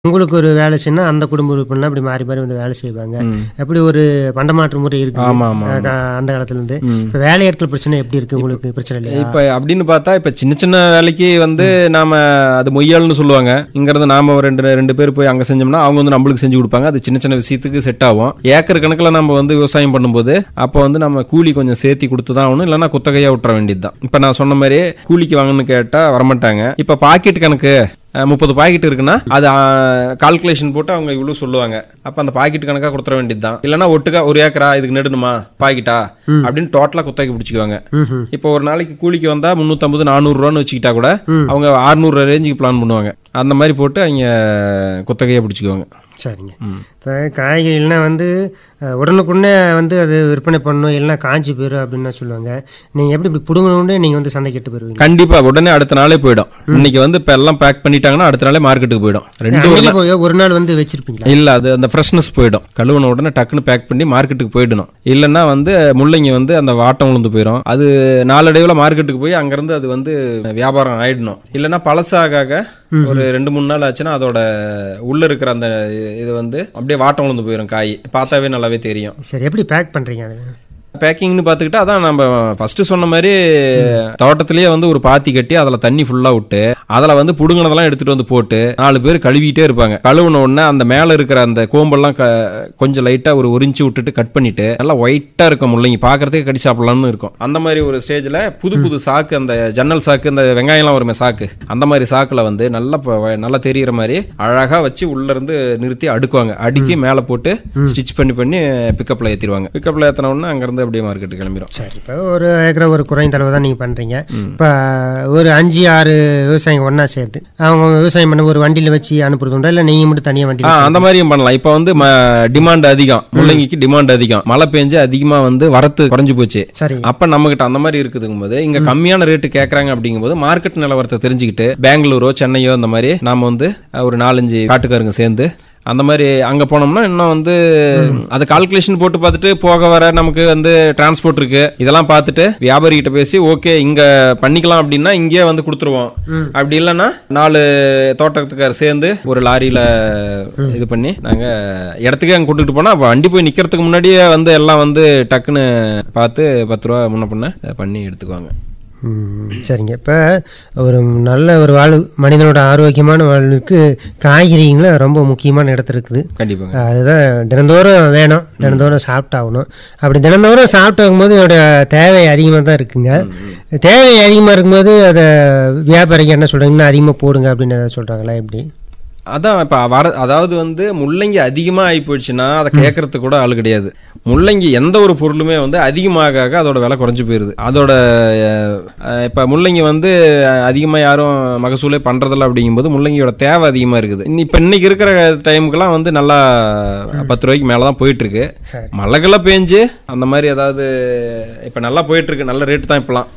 உங்களுக்கு ஒரு வேலை செய்யணும் அந்த குடும்ப உறுப்பினர்லாம் அப்படி மாறி மாறி வந்து வேலை செய்வாங்க ம். அப்படி ஒரு பண்டமாற்று முறை இருக்கு ஆமா, ஆமா, ஆமா. அந்த காலத்துல இருந்து ம். இப்ப வேலையாட்கள் பிரச்சனை எப்படி இருக்கு உங்களுக்கு பிரச்சனை இல்லையா இப்ப அப்படின்னு பார்த்தா இப்ப சின்ன சின்ன வேலைக்கு வந்து நாம அது மொய்யாள்னு சொல்லுவாங்க இங்க இருந்து நாம ஒரு ரெண்டு ரெண்டு பேர் போய் அங்க செஞ்சோம்னா அவங்க வந்து நம்மளுக்கு செஞ்சு கொடுப்பாங்க அது சின்ன சின்ன விஷயத்துக்கு செட் ஆகும் ஏக்கர் கணக்குல நம்ம வந்து விவசாயம் பண்ணும்போது அப்போ வந்து நம்ம கூலி கொஞ்சம் சேர்த்தி கொடுத்து தான் ஆகணும் இல்லைன்னா குத்தகையா விட்டுற வேண்டியதுதான் இப்ப நான் சொன்ன மாதிரி கூலிக்கு வாங்கன்னு கேட்டா வரமாட்டாங்க இப்ப பாக்கெட் கணக்கு அஹ், முப்பது பாக்கெட் இருக்குன்னா அது கால்குலேஷன் போட்டு அவங்க இவ்வளவு சொல்லுவாங்க அப்ப அந்த பாக்கெட் கணக்கா கொடுத்துற வேண்டியதுதான் இல்லைன்னா ஒட்டுக்கா ஒரு ஏக்கரா இதுக்கு நெடுணுமா பாக்கெட்டா அப்படின்னு டோட்டலா குத்தகைக்கு பிடிச்சிக்குவாங்க ம்ஹும். இப்போ ஒரு நாளைக்கு கூலிக்கு வந்தா முந்நூற்றம்பது நானூறுரூவான்னு வச்சுக்கிட்டா கூட அவங்க அறுநூறு ரேஞ்சுக்கு பிளான் பண்ணுவாங்க அந்த மாதிரி போட்டு அவங்க குத்தகையை பிடிச்சிக்குவாங்க சரிங்க இப்போ காய்கறிகள்லாம் வந்து அஹ், உடனுக்குடனே வந்து அது விற்பனை பண்ணணும் இல்லைன்னா காஞ்சி போயிடும் அப்படின்னு சொல்லுவாங்க நீங்கள் எப்படி இப்படி பிடுங்கணுன்னு நீங்கள் வந்து சந்தைக்கு எட்டு போயிருவீங்க கண்டிப்பா உடனே அடுத்த நாளே போயிடும் இன்னைக்கு வந்து இப்ப எல்லாம் பேக் பண்ணிட்டாங்கன்னா அடுத்த நாளே மார்க்கெட்டுக்கு போயிடும் ரெண்டு ஒரு அன்னைக்கு போய் ஒரு நாள் வந்து வச்சிருப்பீங்களா இல்ல அது அந்த ஃப்ரெஷ்னஸ் போயிடும் கழுவுன உடனே டக்குன்னு பேக் பண்ணி மார்க்கெட்டுக்கு போயிடணும் இல்லைன்னா வந்து முள்ளங்கி வந்து அந்த வாட்டம் விழுந்து போயிடும் அது நாளடைவுல மார்க்கெட்டுக்கு போய் அங்கிருந்து அது வந்து வியாபாரம் ஆயிடணும் இல்லைன்னா பழசாக ஆக ஒரு ரெண்டு மூணு நாள் ஆச்சுன்னா அதோட உள்ள இருக்கிற அந்த இது வந்து அப்படியே வாட்டம் விழுந்து போயிடும் காய் பார்த்தாவே நல்லாவே தெரியும் சரி எப்படி பேக் பண்ணுறீங்க அது பேக்கிங்னு பார்த்துக்கிட்டா அதான் நம்ம ஃபர்ஸ்ட் சொன்ன மாதிரி தோட்டத்திலேயே வந்து ஒரு பாத்தி கட்டி அதில் தண்ணி ஃபுல்லாக விட்டு அதில் வந்து புடுங்கினதெல்லாம் எடுத்துட்டு வந்து போட்டு நாலு பேர் கழுவிட்டே இருப்பாங்க கழுவுன உடனே அந்த மேலே இருக்கிற அந்த கோம்பெல்லாம் க- கொஞ்சம் லைட்டாக ஒரு உறிஞ்சி விட்டுட்டு கட் பண்ணிட்டு நல்லா ஒயிட்டாக இருக்கும் முள்ளங்கி பார்க்கறதுக்கு கடி சாப்பிடலாம்னு இருக்கும் அந்த மாதிரி ஒரு ஸ்டேஜில் புது புது சாக்கு அந்த ஜன்னல் சாக்கு இந்த வெங்காயம்லாம் வருமே சாக்கு அந்த மாதிரி சாக்கில் வந்து நல்லா ப- நல்லா தெரியிற மாதிரி அழகாக வச்சு உள்ள இருந்து நிறுத்தி அடுக்குவாங்க அடுக்கி மேலே போட்டு ஸ்டிச் பண்ணி பண்ணி பிக்கப்பில் ஏற்றிடுவாங்க பிக்கப்பில் ஏற்றின உடனே அங்கேருந்து அப்படியே மார்க்கெட்டு கிளம்பிடும் சரி இப்போ ஒரு ஏக்கரை ஒரு குறைந்த அளவு தான் நீங்கள் பண்ணுறீங்க இப்போ ஒரு அஞ்சு ஆறு விவசாயிங்க ஒன்றா சேர்த்து அவங்க விவசாயம் பண்ண ஒரு வண்டியில் வச்சு அனுப்புறது உண்டா இல்லை நீங்கள் மட்டும் தனியாக ஆ வண்டியில் அந்த மாதிரியும் பண்ணலாம் இப்போ வந்து டிமாண்ட் அதிகம் முள்ளங்கிக்கு டிமாண்ட் அதிகம் மழை பெஞ்சு அதிகமா வந்து வரத்து குறைஞ்சு போச்சு சரி அப்ப நம்ம கிட்ட அந்த மாதிரி இருக்குதுங்கும் போது இங்க கம்மியான ரேட்டு கேக்குறாங்க அப்படிங்கும்போது மார்க்கெட் நிலவரத்தை தெரிஞ்சுக்கிட்டு பெங்களூரோ சென்னையோ இந்த மாதிரி நாம வந்து அஹ், ஒரு நாலஞ்சு காட்டுக்காரங்க சேர்ந்து அந்த மாதிரி அங்க போனோம்னா இன்னும் வந்து அது கால்குலேஷன் போட்டு பார்த்துட்டு போக வர நமக்கு வந்து டிரான்ஸ்போர்ட் இருக்கு இதெல்லாம் பார்த்துட்டு வியாபாரி கிட்ட பேசி ஓகே இங்க பண்ணிக்கலாம் அப்படின்னா இங்கேயே வந்து கொடுத்துருவோம் அப்படி இல்லைன்னா நாலு தோட்டத்துக்கார் சேர்ந்து ஒரு லாரியில இது பண்ணி நாங்க இடத்துக்கே அங்க கூட்டிட்டு போனா வண்டி போய் நிக்கிறதுக்கு முன்னாடியே வந்து எல்லாம் வந்து டக்குன்னு பார்த்து பத்து ரூபா முன்ன பண்ண பண்ணி எடுத்துக்குவாங்க ம், சரிங்க இப்போ ஒரு நல்ல ஒரு வாழ்வு மனிதனோட ஆரோக்கியமான வாழ்வுக்கு காய்கறிங்கள ரொம்ப முக்கியமான இடத்துல இருக்குது கண்டிப்பாங்க அதுதான் தினந்தோறும் வேணும் தினந்தோறும் சாப்பிட்டாகணும் அப்படி தினந்தோறும் சாப்பிட்டு போது அதோட தேவை அதிகமாக தான் இருக்குங்க தேவை அதிகமாக இருக்கும்போது அதை வியாபாரிங்க என்ன சொல்கிறாங்கன்னா அதிகமாக போடுங்க அப்படின்னு எதாவது சொல்கிறாங்களா எப்படி அதான் இப்ப வர அதாவது வந்து முள்ளங்கி அதிகமா ஆகி போயிடுச்சுன்னா அதை கேட்கறதுக்கு கூட ஆள் கிடையாது முள்ளங்கி எந்த ஒரு பொருளுமே வந்து அதிகமாக ஆக அதோட விலை குறைஞ்சு போயிருது அதோட அஹ், இப்ப முள்ளங்கி வந்து அஹ், அதிகமா யாரும் மகசூலே பண்றதில்ல அப்படிங்கும்போது முள்ளங்கியோட தேவை அதிகமா இருக்குது இன்னி- இப்ப இன்னைக்கு இருக்கிற டைமுக்குலாம் வந்து நல்லா பத்து ரூபாய்க்கு மேலதான் போயிட்டு இருக்கு சரி. மழைக்கெல்லாம் பேஞ்சு அந்த மாதிரி ஏதாவது இப்ப நல்லா போயிட்டு இருக்கு நல்ல ரேட் தான் இப்பெல்லாம்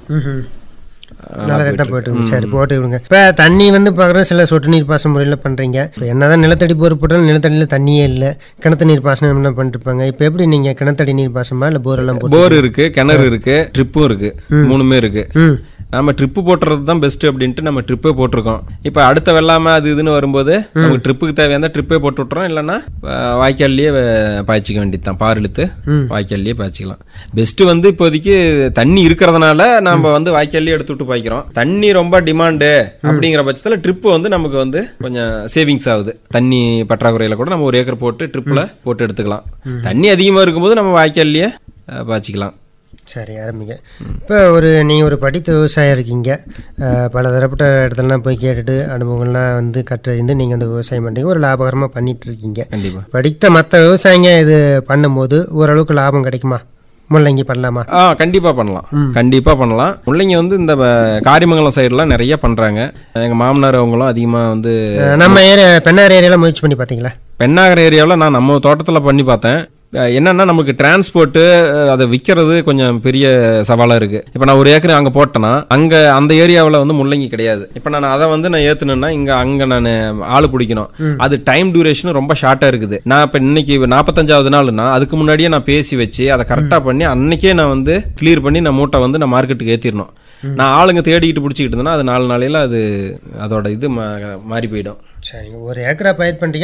நல்ல ரேட்டாக போயிட்டு இருக்கு. சரி போட்டு விடுங்க இப்போ தண்ணி வந்து பார்க்குறோம் சில சொட்டு நீர் பாசன முறையில் பண்ணுறீங்க இப்போ என்னதான் நிலத்தடி போர் போட்டாலும் நிலத்தடியில் தண்ணியே இல்லை கிணத்து நீர் பாசனம் என்ன பண்ணிட்டு இருப்பாங்க இப்போ எப்படி நீங்கள் கிணத்தடி நீர் பாசனமா இல்லை போர் எல்லாம் போட்டு போர் இருக்கு கிணறு இருக்கு ட்ரிப்பும் இருக்கு மூணுமே இருக்கு ம் நம்ம ட்ரிப்பு போட்டுறது தான் பெஸ்ட் அப்படின்ட்டு நம்ம ட்ரிப்பே போட்டிருக்கோம் இப்போ அடுத்த வெள்ளாம அது இதுன்னு வரும்போது நமக்கு ட்ரிப்புக்கு தேவையான ட்ரிப்பே போட்டு விட்டுறோம் இல்லைன்னா அஹ், வாய்க்கால்லயே அஹ், பாய்ச்சிக்க வேண்டியது தான் பார் இழுத்து வாய்க்கால்லயே பாய்ச்சிக்கலாம் பெஸ்ட் வந்து இப்போதைக்கு தண்ணி இருக்கிறதுனால நம்ம வந்து வாய்க்கால்லயே எடுத்து விட்டு பாய்க்கிறோம் தண்ணி ரொம்ப டிமாண்டு அப்படிங்கிற பட்சத்தில் ட்ரிப்பு வந்து நமக்கு வந்து கொஞ்சம் சேவிங்ஸ் ஆகுது தண்ணி பற்றாக்குறையில கூட நம்ம ஒரு ஏக்கர் போட்டு ட்ரிப்பில் போட்டு எடுத்துக்கலாம் தண்ணி அதிகமாக இருக்கும்போது நம்ம வாய்க்கால்லயே அஹ், பாய்ச்சிக்கலாம் சரி ஆரம்பிங்க இப்போ ஒரு நீங்கள் ஒரு படித்த விவசாயம் இருக்கீங்க அஹ், பல தரப்பட்ட இடத்துலலாம் போய் கேட்டுட்டு அனுபவங்கள்லாம் வந்து கற்றறிந்து நீங்கள் வந்து விவசாயம் பண்ணுறீங்க ஒரு லாபகரமாக பண்ணிட்டு இருக்கீங்க கண்டிப்பா படித்த மற்ற விவசாயிங்க இது பண்ணும்போது ஓரளவுக்கு லாபம் கிடைக்குமா முள்ளங்கி பண்ணலாமா ஆ கண்டிப்பா பண்ணலாம் கண்டிப்பா பண்ணலாம் முள்ளங்கி வந்து இந்த அஹ், காரிமங்கலம் சைடுலாம் நிறைய பண்றாங்க எங்க மாமனார் அவங்களும் அதிகமா வந்து அஹ், நம்ம ஏரியா பெண்ணார் ஏரியாவில் முயற்சி பண்ணி பார்த்தீங்களா பெண்ணாகர ஏரியாவில் நான் நம்ம தோட்டத்துல பண்ணி பார்த்தேன் அஹ், என்னன்னா நமக்கு டிரான்ஸ்போர்ட்டு அதை விற்கிறது கொஞ்சம் பெரிய சவாலா இருக்கு இப்போ நான் ஒரு ஏக்கர் அங்க போட்டேன்னா அங்க அந்த ஏரியாவில் வந்து முள்ளங்கி கிடையாது இப்போ நான் அதை வந்து நான் ஏத்துனேன்னா இங்க அங்க நான் ஆள் பிடிக்கணும் அது டைம் டியூரேஷன் ரொம்ப ஷார்ட்டா இருக்குது நான் இப்போ இன்னைக்கு நாற்பத்தஞ்சாவது நாள்னா அதுக்கு முன்னாடியே நான் பேசி வச்சு அதை கரெக்டா பண்ணி அன்னைக்கே நான் வந்து கிளியர் பண்ணி நான் மூட்டை வந்து நான் மார்க்கெட்டுக்கு ஏத்திடணும் நான் ஆளுங்க தேடிக்கிட்டு பிடிச்சிக்கிட்டு இருந்தேன்னா அது நாலு நாளையில அது அதோட இது மா- மாறி போயிடும் சரிங்க ஒரு ஏக்கரா பயிர் பண்ணுறீங்க